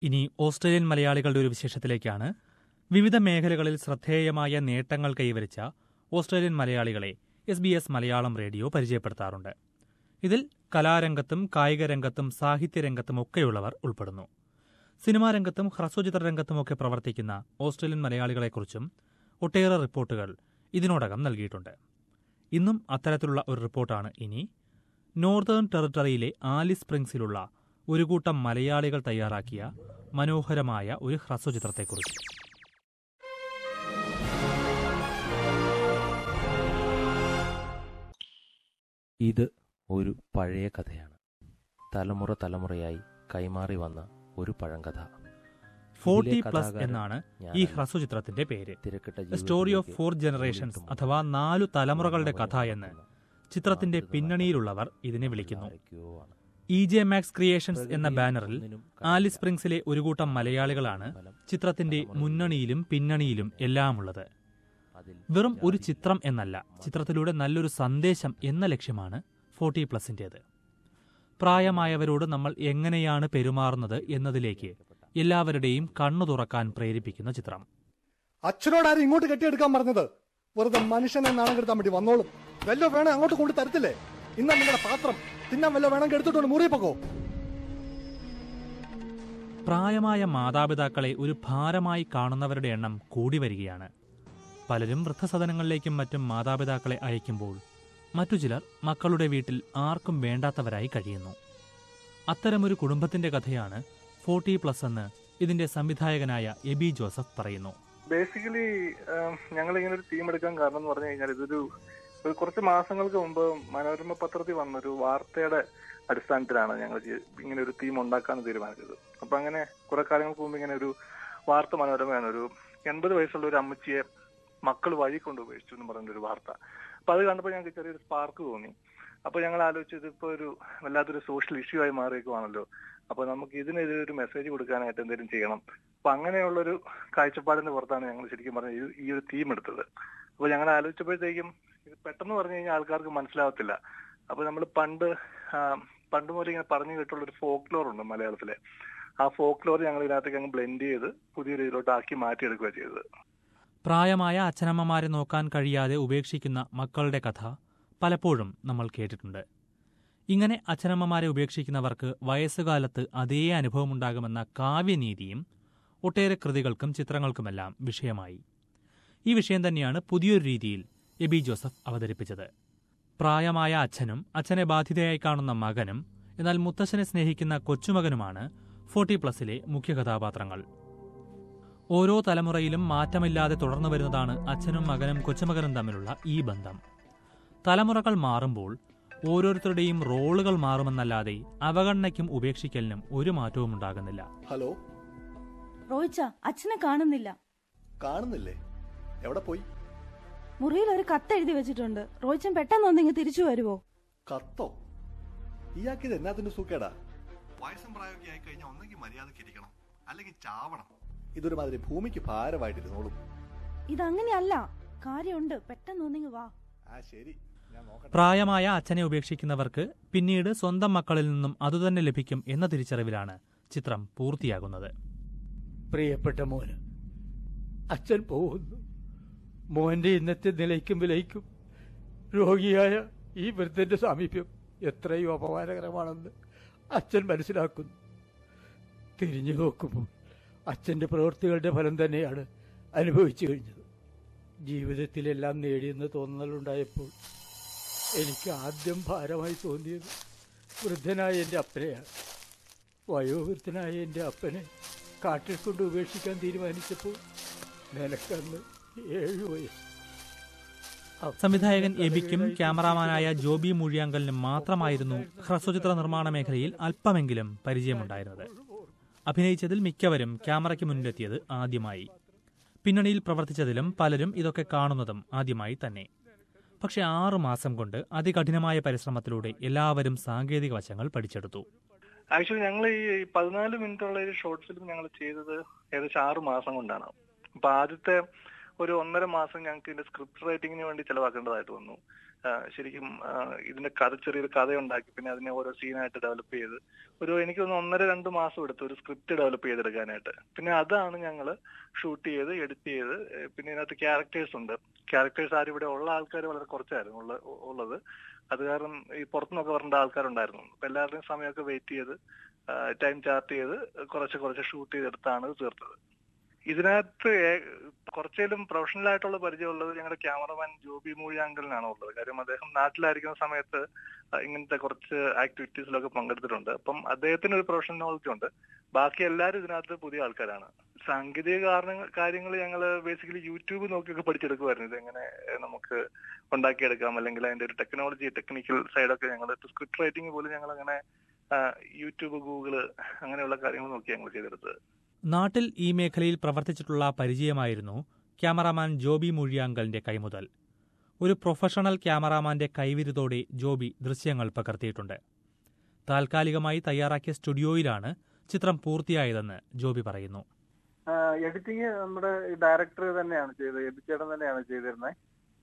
ഇനി ഓസ്ട്രേലിയൻ മലയാളികളുടെ ഒരു വിശേഷത്തിലേക്കാണ് വിവിധ മേഖലകളിൽ ശ്രദ്ധേയമായ നേട്ടങ്ങൾ കൈവരിച്ച ഓസ്ട്രേലിയൻ മലയാളികളെ S B S Malayalam radio പരിചയപ്പെടുത്താറുണ്ട് ഇതിൽ കലാരംഗത്തും കായിക രംഗത്തും സാഹിത്യരംഗത്തും ഒക്കെയുള്ളവർ ഉൾപ്പെടുന്നു സിനിമാ രംഗത്തും ഹ്രസ്വചിത്ര രംഗത്തുമൊക്കെ പ്രവർത്തിക്കുന്ന ഓസ്ട്രേലിയൻ മലയാളികളെക്കുറിച്ചും ഒട്ടേറെ റിപ്പോർട്ടുകൾ ഇതിനോടകം നൽകിയിട്ടുണ്ട് ഇന്നും അത്തരത്തിലുള്ള ഒരു റിപ്പോർട്ടാണ് ഇനി നോർത്തേൺ ടെറിട്ടറിയിലെ ആലിസ് സ്പ്രിങ്സിലുള്ള ഒരു കൂട്ടം മലയാളികൾ തയ്യാറാക്കിയ മനോഹരമായ ഒരു ഹ്രസ്വചിത്രത്തെക്കുറിച്ച് ഇത് ഒരു പഴയ കഥയാണ് തലമുറ തലമുറയായി കൈമാറി വന്ന ഒരു പഴങ്കഥ ഫോർട്ടി ഇതിലെ പ്ലസ് കഥാകാരൻ എന്നാണ് ഈ ഞാനല്ല. ഹ്രസ്വചിത്രത്തിന്റെ പേര് തിരക്കിട്ട സ്റ്റോറി ഓഫ് ജീവിതത്തിലേക്ക് ഫോർ ജനറേഷൻസ് വീണ്ടും അഥവാ നാലു തലമുറകളുടെ കഥ വളർന്നു എന്ന് വന്ന ചിത്രത്തിന്റെ മാന്ത്രിക പിന്നണിയിലുള്ളവർ ഇതിനെ വിളിക്കുന്നു ആരൊക്കെയോ ആണ്. ഇ ജെ മാക്സ് ക്രിയേഷൻസ് എന്ന പ്രകൃതിയിൽ ബാനറിൽ ഒന്നിനും ആലിസ് കഴിയില്ല. സ്പ്രിങ്സിലെ ഒരു കൂട്ടം മലയാളികളാണ് ഫലം ചിത്രത്തിന്റെ മുന്നണിയിലും പിന്നണിയിലും എല്ലാമുള്ളത് അതിൽ വെറും ഒരു ജാതി, ചിത്രം എന്നല്ല ചിത്രത്തിലൂടെ നല്ലൊരു സന്ദേശം എന്ന ലക്ഷ്യമാണ് ഫോർട്ടി പ്ലസിന്റേത് പ്രായമായവരോട് നമ്മൾ എങ്ങനെയാണ് പെരുമാറുന്നത് എന്നതിലേക്ക് എല്ലാവരുടെയും കണ്ണു തുറക്കാൻ പ്രേരിപ്പിക്കുന്ന ചിത്രം അച്ഛനോടാരും ഇങ്ങോട്ട് കെട്ടിയെടുക്കാൻ പറഞ്ഞത് വെറുതെ മനുഷ്യനെ നാണം കെടുത്താൻ വേണ്ടി വന്നോളും വല്ലോ വേണം അങ്ങോട്ട് കൊണ്ട് തരത്തില്ലേ ഇന്നാ നിങ്ങളുടെ പാത്രം തിന്നാൻ വല്ലോ വേണം എടുത്തിട്ടുണ്ട് മുറിയിപ്പോക്കോ പ്രായമായ മാതാപിതാക്കളെ ഒരു ഭാരമായി കാണുന്നവരുടെ എണ്ണം കൂടി വരികയാണ് പലരും വൃദ്ധസദനങ്ങളിലേക്കും മറ്റും മാതാപിതാക്കളെ അയക്കുമ്പോൾ മറ്റു ചിലർ മക്കളുടെ വീട്ടിൽ ആർക്കും വേണ്ടാത്തവരായി കഴിയുന്നു അത്തരമൊരു കുടുംബത്തിന്റെ കഥയാണ് ഫോർട്ടി പ്ലസ് എന്ന് ഇതിന്റെ സംവിധായകനായ എബി ജോസഫ് പറയുന്നു ബേസിക്കലി ഞങ്ങൾ ഇങ്ങനെ ഒരു ടീം എടുക്കാൻ കാരണം എന്ന് പറഞ്ഞു കഴിഞ്ഞാൽ ഇതൊരു ഒരു കുറച്ച് മാസങ്ങൾക്ക് മുമ്പ് മനോരമ പത്രത്തിൽ വന്നൊരു വാർത്തയുടെ അടിസ്ഥാനത്തിലാണ് ഞങ്ങൾ ഈ- ഇങ്ങനെ ഒരു ടീം ഉണ്ടാക്കാൻ തീരുമാനിച്ചത് അപ്പൊ അങ്ങനെ കുറെ കാലങ്ങൾക്ക് മുമ്പ് ഇങ്ങനെ ഒരു വാർത്ത മനോരമയാണ് ഒരു എൺപത് വയസ്സുള്ള ഒരു അമ്മച്ചിയെ മക്കൾ വഴി കൊണ്ട് ഉപേക്ഷിച്ചു എന്ന് പറഞ്ഞൊരു ഒരു വാർത്ത അപ്പൊ അത് കണ്ടപ്പോൾ ഞങ്ങൾക്ക് ചെറിയൊരു സ്പാർക്ക് തോന്നി അപ്പൊ ഞങ്ങൾ ആലോചിച്ചു ഇതിപ്പോ ഒരു വല്ലാത്തൊരു സോഷ്യൽ ഇഷ്യൂ ആയി മാറിയേക്കുവാണല്ലോ അപ്പൊ നമുക്ക് ഇതിനെതിരെ ഒരു മെസ്സേജ് കൊടുക്കാനായിട്ട് എന്തെങ്കിലും ചെയ്യണം അപ്പൊ അങ്ങനെയുള്ളൊരു കാഴ്ചപ്പാടിന്റെ പുറത്താണ് ഞങ്ങൾ ശരിക്കും പറഞ്ഞ ഈ ഒരു തീം എടുത്തത് അപ്പൊ ഞങ്ങൾ ആലോചിച്ചപ്പോഴത്തേക്കും ഇത് പെട്ടെന്ന് പറഞ്ഞു കഴിഞ്ഞാൽ ആൾക്കാർക്ക് മനസ്സിലാവത്തില്ല അപ്പൊ നമ്മൾ പണ്ട് ആ, പണ്ട് മുതൽ ഇങ്ങനെ പറഞ്ഞു കേട്ടുള്ള ഒരു ഫോക്ക് ലോർ ഉണ്ട് മലയാളത്തിലെ ആ ഫോക്ക് ലോർ ഞങ്ങൾ ഇതിനകത്തേക്ക് അങ്ങ് ബ്ലെൻഡ് ചെയ്ത് പുതിയ രീതിയിലോട്ട് ആക്കി മാറ്റിയെടുക്കുക ചെയ്തത് പ്രായമായ അച്ഛനമ്മമാരെ നോക്കാൻ കഴിയാതെ ഉപേക്ഷിക്കുന്ന മക്കളുടെ കഥ പലപ്പോഴും നമ്മൾ കേട്ടിട്ടുണ്ട് ഇങ്ങനെ അച്ഛനമ്മമാരെ ഉപേക്ഷിക്കുന്നവർക്ക് വയസ്സുകാലത്ത് അതേ അനുഭവമുണ്ടാകുമെന്ന കാവ്യനീതിയും ഒട്ടേറെ കൃതികൾക്കും ചിത്രങ്ങൾക്കുമെല്ലാം വിഷയമായി ഈ വിഷയം തന്നെയാണ് പുതിയൊരു രീതിയിൽ എബി ജോസഫ് അവതരിപ്പിച്ചത് പ്രായമായ അച്ഛനും അച്ഛനെ ബാധിതയായി കാണുന്ന മകനും എന്നാൽ മുത്തശ്ശനെ സ്നേഹിക്കുന്ന കൊച്ചുമകനുമാണ് ഫോർട്ടി പ്ലസിലെ മുഖ്യ കഥാപാത്രങ്ങൾ ഓരോ തലമുറയിലും മാറ്റമില്ലാതെ തുടർന്നു വരുന്നതാണ് അച്ഛനും മകനും കൊച്ചുമകനും തമ്മിലുള്ള ഈ ബന്ധം തലമുറകൾ മാറുമ്പോൾ ഓരോരുത്തരുടെയും റോളുകൾ മാറുമെന്നല്ലാതെ അവഗണനയ്ക്കും ഉപേക്ഷിക്കലിനും ഒരു മാറ്റവും ഉണ്ടാകുന്നില്ല ഹലോ റോയിച്ച അച്ഛനെ കാണുന്നില്ല കാണുന്നില്ലേ എവിടെ പോയി മുറിയിൽ ഒരു കത്ത് എഴുതി വെച്ചിട്ടുണ്ട് റോയിച്ചൻ പെട്ടെന്ന് ഒന്നിങ്ങ് തിരിച്ചു വരുവോ കത്തോ ഇയാക്കിത് എന്നാത്തിന്റെ സൂക്കേടാ വയസ്സും പ്രായമൊക്കെ ആയി കഴിഞ്ഞാൽ ഒന്നെങ്കിൽ മര്യാദക്ക് ഇരിക്കണം അല്ലെങ്കിൽ ചാവണം ഇതൊരു മാതിരി ഭൂമിക്ക് ഭാരമായിട്ടിരുന്നോളും ഇതങ്ങനെയല്ല കാര്യമുണ്ട് പെട്ടെന്ന് ഒന്നിങ്ങ് വാ ആ ശരി ഞാൻ നോക്കട്ടെ പ്രായമായ അച്ഛനെ ഉപേക്ഷിക്കുന്നവർക്ക് പിന്നീട് സ്വന്തം മക്കളിൽ നിന്നും അതുതന്നെ ലഭിക്കും എന്ന തിരിച്ചറിവിലാണ് ചിത്രം പൂർത്തിയാകുന്നത് പ്രിയപ്പെട്ട മോന് അച്ഛൻ പോകുന്നു മോന്റെ ഇന്നത്തെ നിലയ്ക്കും വിലയ്ക്കും രോഗിയായ ഈ വൃദ്ധന്റെ സാമീപ്യം എത്രയോ അപമാനകരമാണെന്ന് അച്ഛൻ മനസ്സിലാക്കുന്നു തിരിഞ്ഞു നോക്കുമ്പോൾ അച്ഛന്റെ പ്രവൃത്തികളുടെ ഫലം തന്നെയാണ് അനുഭവിച്ചു കഴിഞ്ഞത് ജീവിതത്തിലെല്ലാം നേടിയെന്ന് തോന്നലുണ്ടായപ്പോൾ എനിക്ക് ആദ്യം ഭാരമായി തോന്നിയത് വൃദ്ധനായ എൻ്റെ അപ്പനെയാണ് വയോവൃദ്ധനായ എൻ്റെ അപ്പനെ കാട്ടിൽ കൊണ്ട് ഉപേക്ഷിക്കാൻ തീരുമാനിച്ചപ്പോൾ നിനക്കന്ന് ഏഴു വയസ്സ് സംവിധായകൻ എബിക്കും ക്യാമറാമാനായ ജോബി മൂഴിയാങ്കലിനും മാത്രമായിരുന്നു ഹ്രസ്വചിത്ര നിർമ്മാണ മേഖലയിൽ അല്പമെങ്കിലും പരിചയമുണ്ടായിരുന്നത് അഭിനയിച്ചതിൽ മിക്കവരും ക്യാമറയ്ക്ക് മുന്നിലെത്തിയത് ആദ്യമായി പിന്നണിയിൽ പ്രവർത്തിച്ചതിലും പലരും ഇതൊക്കെ കാണുന്നതും ആദ്യമായി തന്നെ പക്ഷെ ആറു മാസം കൊണ്ട് അതികഠിനമായ പരിശ്രമത്തിലൂടെ എല്ലാവരും സാങ്കേതിക വശങ്ങൾ പഠിച്ചെടുത്തു ആക്ച്വലി ഞങ്ങൾ ഈ പതിനാല് മിനിറ്റ് ഉള്ള ഒരു ഷോർട്ട് ഫിലിം ഞങ്ങൾ ചെയ്തത് ഏകദേശം ആറ് മാസം കൊണ്ടാണ് അപ്പൊ ആദ്യത്തെ ഒരു ഒന്നര മാസം ഞങ്ങൾക്ക് ഇതിന്റെ സ്ക്രിപ്റ്റ് റൈറ്റിങ്ങിന് വേണ്ടി ചെലവാക്കേണ്ടതായിട്ട് വന്നു ആ, ശരിക്കും ആ, ഇതിന്റെ കഥ ചെറിയൊരു കഥയുണ്ടാക്കി പിന്നെ അതിനെ ഓരോ സീനായിട്ട് ഡെവലപ്പ് ചെയ്ത് ഒരു എനിക്ക് തോന്നുന്നു ഒന്നര രണ്ട് മാസം എടുത്തു ഒരു സ്ക്രിപ്റ്റ് ഡെവലപ്പ് ചെയ്തെടുക്കാനായിട്ട് പിന്നെ അതാണ് ഞങ്ങൾ ഷൂട്ട് ചെയ്ത് എഡിറ്റ് ചെയ്ത് ഏ, പിന്നെ ഇതിനകത്ത് ക്യാരക്ടേഴ്സ് ഉണ്ട് ക്യാരക്ടേഴ്സ് ആരും ഇവിടെ ഉള്ള ആൾക്കാർ വളരെ കുറച്ചായിരുന്നു ഉള്ള ഉള്ളത് അത് കാരണം ഈ പുറത്തുനിന്നൊക്കെ വരേണ്ട ആൾക്കാരുണ്ടായിരുന്നു അപ്പൊ എല്ലാവരുടെയും സമയമൊക്കെ വെയിറ്റ് ചെയ്ത് ടൈം ചാർട്ട് ചെയ്ത് കുറച്ച് കുറച്ച് ഷൂട്ട് ചെയ്തെടുത്താണ് ഇത് തീർത്തത് ഇതിനകത്ത് ഏ- കുറച്ചേലും പ്രൊഫഷണൽ ആയിട്ടുള്ള പരിചയമുള്ളത് ഞങ്ങളുടെ ക്യാമറമാൻ ജോബി മൂഴിയാങ്കലിനാണ് ഉള്ളത് കാര്യം അദ്ദേഹം നാട്ടിലായിരിക്കുന്ന സമയത്ത് ആ, ഇങ്ങനത്തെ കുറച്ച് ആക്ടിവിറ്റീസിലൊക്കെ പങ്കെടുത്തിട്ടുണ്ട് അപ്പം അദ്ദേഹത്തിന് ഒരു പ്രൊഫഷണൽ നോളജ് ഉണ്ട് ബാക്കി എല്ലാവരും ഇതിനകത്ത് പുതിയ ആൾക്കാരാണ് സാങ്കേതിക കാരണങ്ങൾ കാര്യങ്ങൾ ഞങ്ങൾ ബേസിക്കലി യൂട്യൂബ് നോക്കിയൊക്കെ പഠിച്ചെടുക്കുമായിരുന്നു ഇത് എങ്ങനെ ഏ, നമുക്ക് ഉണ്ടാക്കിയെടുക്കാം അല്ലെങ്കിൽ അതിന്റെ ഒരു ടെക്നോളജി ടെക്നിക്കൽ സൈഡൊക്കെ ഞങ്ങൾ സ്ക്രിപ്റ്റ് റൈറ്റിംഗ് പോലും ഞങ്ങൾ അങ്ങനെ ആ, യൂട്യൂബ് ഗൂഗിള് അങ്ങനെയുള്ള കാര്യങ്ങൾ നോക്കി ഞങ്ങൾ ചെയ്തെടുത്തത് നാട്ടിൽ ഈ മേഖലയിൽ പ്രവർത്തിച്ചിട്ടുള്ള പരിചയമായിരുന്നു ക്യാമറാമാൻ ജോബി മുഴിയാങ്കലിന്റെ കൈമുതൽ ഒരു പ്രൊഫഷണൽ ക്യാമറാമാന്റെ കൈവിരുതോടെ ജോബി ദൃശ്യങ്ങൾ പകർത്തിയിട്ടുണ്ട് താൽക്കാലികമായി തയ്യാറാക്കിയ സ്റ്റുഡിയോയിലാണ് ചിത്രം പൂർത്തിയായതെന്ന് ജോബി പറയുന്നു എഡിറ്റിംഗ് നമ്മുടെ ഡയറക്ടർ തന്നെയാണ് ചെയ്തത് എബിച്ചേട്ടൻ തന്നെയാണ് ചെയ്തിരുന്നത്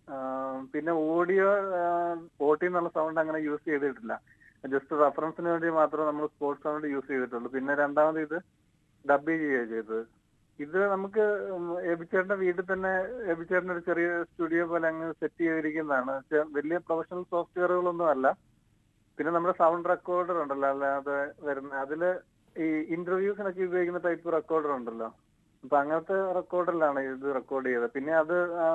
പിന്നെ ഓഡിയോ ഓട്ടി എന്നുള്ള സൗണ്ട് അങ്ങനെ യൂസ് ചെയ്തിട്ടില്ല ജസ്റ്റ് റെഫറൻസിന് വേണ്ടി മാത്രം നമ്മൾ സ്പോർട്സ് സൗണ്ട് യൂസ് ചെയ്തിട്ടുള്ളൂ പിന്നെ രണ്ടാമത് ഇത് ഡബ് ചെയ്യുകയാണ് ചെയ്തത് ഇത് നമുക്ക് എബിച്ചേട്ടന്റെ വീട്ടിൽ തന്നെ എബിച്ചേട്ടന്റെ ഒരു ചെറിയ സ്റ്റുഡിയോ പോലെ അങ്ങ് സെറ്റ് ചെയ്തിരിക്കുന്നതാണ് പക്ഷെ വലിയ പ്രൊഫഷണൽ സോഫ്റ്റ്വെയറുകളൊന്നും അല്ല പിന്നെ നമ്മുടെ സൗണ്ട് റെക്കോർഡർ ഉണ്ടല്ലോ അല്ലാതെ വരുന്ന അതില് ഈ ഇന്റർവ്യൂസിനൊക്കെ ഉപയോഗിക്കുന്ന ടൈപ്പ് റെക്കോർഡർ ഉണ്ടല്ലോ അപ്പൊ അങ്ങനത്തെ റെക്കോർഡറിലാണ് ഇത് റെക്കോർഡ് ചെയ്തത് പിന്നെ അത്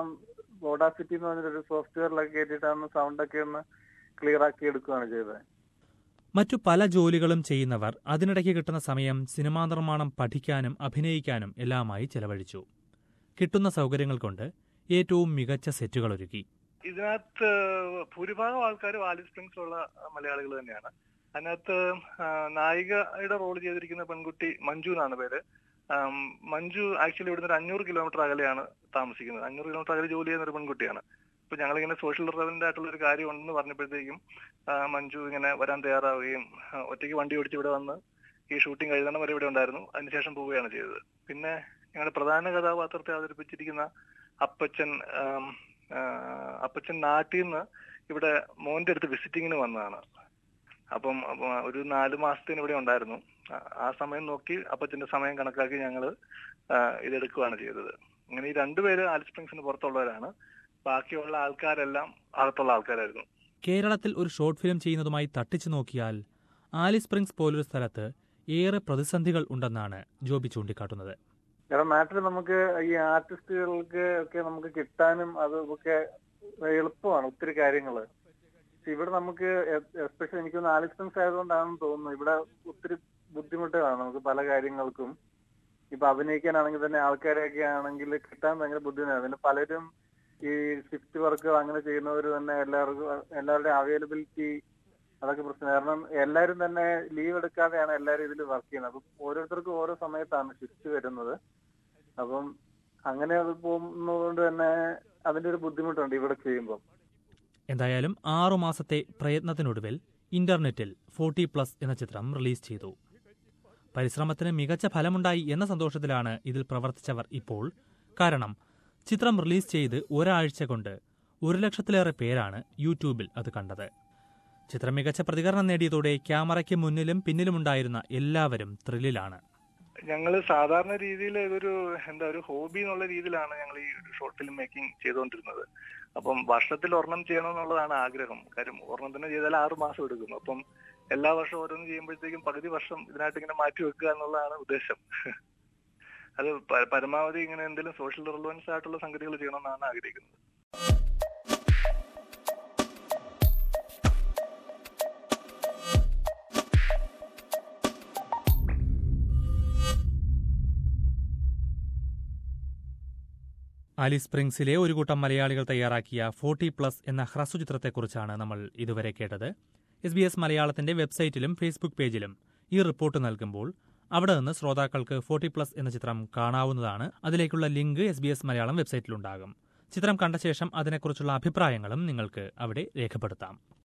ഓഡാസിറ്റി എന്ന് പറഞ്ഞൊരു സോഫ്റ്റ്വെയറിലൊക്കെ കയറ്റിയിട്ടാണ് സൗണ്ട് ഒക്കെ ഒന്ന് ക്ലിയർ ആക്കി എടുക്കുകയാണ് ചെയ്തത് മറ്റു പല ജോലികളും ചെയ്യുന്നവർ അതിനിടയ്ക്ക് കിട്ടുന്ന സമയം സിനിമാ നിർമ്മാണം പഠിക്കാനും അഭിനയിക്കാനും എല്ലാമായി ചെലവഴിച്ചു കിട്ടുന്ന സൗകര്യങ്ങൾ കൊണ്ട് ഏറ്റവും മികച്ച സെറ്റുകൾ ഒരുക്കി ഇതിനകത്ത് ഭൂരിഭാഗം ആൾക്കാരും ആലി സ്പ്രിങ്സ് ഉള്ള മലയാളികൾ തന്നെയാണ് അതിനകത്ത് ആ, നായികയുടെ റോൾ ചെയ്തിരിക്കുന്ന പെൺകുട്ടി മഞ്ജു എന്നാണ് പേര് ആം, മഞ്ജു ആക്ച്വലി ഇവിടുന്ന് ഒരു അഞ്ഞൂറ് കിലോമീറ്റർ അകലെയാണ് താമസിക്കുന്നത് അഞ്ഞൂറ് കിലോമീറ്റർ അകലെ ജോലി ചെയ്യുന്ന ഒരു പെൺകുട്ടിയാണ് അപ്പൊ ഞങ്ങളിങ്ങനെ സോഷ്യൽ റെലവന്റ് ആയിട്ടുള്ള ഒരു കാര്യം ഉണ്ടെന്ന് പറഞ്ഞപ്പോഴത്തേക്കും ആ, മഞ്ജു ഇങ്ങനെ വരാൻ തയ്യാറാവുകയും ആ, ഒറ്റയ്ക്ക് വണ്ടി ഓടിച്ച് ഇവിടെ വന്ന് ഈ ഷൂട്ടിംഗ് കഴിയുന്ന വരെ ഇവിടെ ഉണ്ടായിരുന്നു അതിനുശേഷം പോവുകയാണ് ചെയ്തത് പിന്നെ ഞങ്ങളുടെ പ്രധാന കഥാപാത്രത്തെ അവതരിപ്പിച്ചിരിക്കുന്ന അപ്പച്ചൻ ആം, ആ, അപ്പച്ചൻ നാട്ടിൽ നിന്ന് ഇവിടെ മോന്റെ അടുത്ത് വിസിറ്റിങ്ങിന് വന്നതാണ് അപ്പം അപ്പം ഒരു നാല് മാസത്തിന് ഇവിടെ ഉണ്ടായിരുന്നു ആ- ആ സമയം നോക്കി അപ്പച്ചന്റെ സമയം കണക്കാക്കി ഞങ്ങൾ ഇതെടുക്കുകയാണ് ചെയ്തത് അങ്ങനെ ഈ രണ്ടുപേര് ആലിസ് സ്പ്രിങ്സിന് പുറത്തുള്ളവരാണ് ബാക്കിയുള്ള ആൾക്കാരെല്ലാം അകത്തുള്ള ആൾക്കാരായിരുന്നു കേരളത്തിൽ ഒരു ഷോർട്ട് ഫിലിം ചെയ്യുന്നതുമായി തട്ടിച്ചു നോക്കിയാൽ ആലിസ് സ്പ്രിങ്സ് പോലൊരു സ്ഥലത്ത് ഏറെ പ്രതിസന്ധികൾ ഉണ്ടെന്നാണ് ജോബി ചൂണ്ടിക്കാട്ടുന്നത് കാരണം നാട്ടിൽ നമുക്ക് ഈ ആർട്ടിസ്റ്റുകൾക്ക് ഒക്കെ നമുക്ക് കിട്ടാനും അതൊക്കെ എളുപ്പമാണ് ഒത്തിരി കാര്യങ്ങള് പക്ഷെ ഇവിടെ നമുക്ക് എസ്പെഷ്യലി എനിക്കൊന്ന് ആലിസ്റ്റൻസ് ആയതുകൊണ്ടാണെന്ന് തോന്നുന്നു ഇവിടെ ഒത്തിരി ബുദ്ധിമുട്ടുകളാണ് നമുക്ക് പല കാര്യങ്ങൾക്കും ഇപ്പൊ അഭിനയിക്കാനാണെങ്കിൽ തന്നെ ആൾക്കാരെയൊക്കെ ആണെങ്കിൽ കിട്ടാൻ ഭയങ്കര ബുദ്ധിമുട്ടാണ് പിന്നെ പലരും ഈ ഷിഫ്റ്റ് വർക്ക് അങ്ങനെ ചെയ്യുന്നവർ തന്നെ എല്ലാവർക്കും എല്ലാവരുടെയും അവൈലബിലിറ്റി അതൊക്കെ പ്രശ്നം കാരണം എല്ലാവരും തന്നെ ലീവ് എടുക്കാതെയാണ് എല്ലാവരും ഇതിൽ വർക്ക് ചെയ്യുന്നത് അപ്പം ഓരോരുത്തർക്കും ഓരോ സമയത്താണ് ഷിഫ്റ്റ് വരുന്നത് അപ്പം അങ്ങനെ അത് പോകുന്നതുകൊണ്ട് തന്നെ അതിന്റെ ഒരു ബുദ്ധിമുട്ടുണ്ട് ഇവിടെ ചെയ്യുമ്പോൾ എന്തായാലും ആറു മാസത്തെ പ്രയത്നത്തിനൊടുവിൽ ഇന്റർനെറ്റിൽ ഫോർട്ടി പ്ലസ് എന്ന ചിത്രം റിലീസ് ചെയ്തു പരിശ്രമത്തിന് മികച്ച ഫലമുണ്ടായി എന്ന സന്തോഷത്തിലാണ് ഇതിൽ പ്രവർത്തിച്ചവർ ഇപ്പോൾ കാരണം ചിത്രം റിലീസ് ചെയ്ത് ഒരാഴ്ച കൊണ്ട് ഒരു ലക്ഷത്തിലേറെ പേരാണ് യൂട്യൂബിൽ അത് കണ്ടത് ചിത്രം മികച്ച പ്രതികരണം നേടിയതോടെ ക്യാമറയ്ക്ക് മുന്നിലും പിന്നിലുമുണ്ടായിരുന്ന എല്ലാവരും ത്രില്ലിലാണ് ഞങ്ങൾ സാധാരണ രീതിയിൽ ഇതൊരു എന്താ ഒരു ഹോബി എന്നുള്ള രീതിയിലാണ് ഞങ്ങൾ ഈ ഷോർട്ട് ഫിലിം മേക്കിംഗ് ചെയ്തുകൊണ്ടിരുന്നത് അപ്പം വർഷത്തിൽ ഒരെണ്ണം ചെയ്യണം എന്നുള്ളതാണ് ആഗ്രഹം കാര്യം ഒരെണ്ണം തന്നെ ചെയ്താൽ ആറ് മാസം എടുക്കും അപ്പം എല്ലാ വർഷവും ഓരോന്ന് ചെയ്യുമ്പോഴത്തേക്കും പകുതി വർഷം ഇതിനായിട്ട് ഇങ്ങനെ മാറ്റി വെക്കുക എന്നുള്ളതാണ് ഉദ്ദേശം അത് പ- പരമാവധി ഇങ്ങനെ എന്തെങ്കിലും സോഷ്യൽ റിലവൻസ് ആയിട്ടുള്ള സംഗതികൾ ചെയ്യണമെന്നാണ് ആഗ്രഹിക്കുന്നത് ആലി സ്പ്രിങ്സിലെ ഒരു കൂട്ടം മലയാളികൾ തയ്യാറാക്കിയ ഫോർട്ടി പ്ലസ് എന്ന ഹ്രസ്വചിത്രത്തെക്കുറിച്ചാണ് നമ്മൾ ഇതുവരെ കേട്ടത് എസ് ബി എസ് മലയാളത്തിന്റെ വെബ്സൈറ്റിലും ഫേസ്ബുക്ക് പേജിലും ഈ റിപ്പോർട്ട് നൽകുമ്പോൾ അവിടെ നിന്ന് ശ്രോതാക്കൾക്ക് ഫോർട്ടി പ്ലസ് എന്ന ചിത്രം കാണാവുന്നതാണ് അതിലേക്കുള്ള link S B S Malayalam വെബ്സൈറ്റിലുണ്ടാകും ചിത്രം കണ്ട ശേഷം അതിനെക്കുറിച്ചുള്ള അഭിപ്രായങ്ങളും നിങ്ങൾക്ക് അവിടെ രേഖപ്പെടുത്താം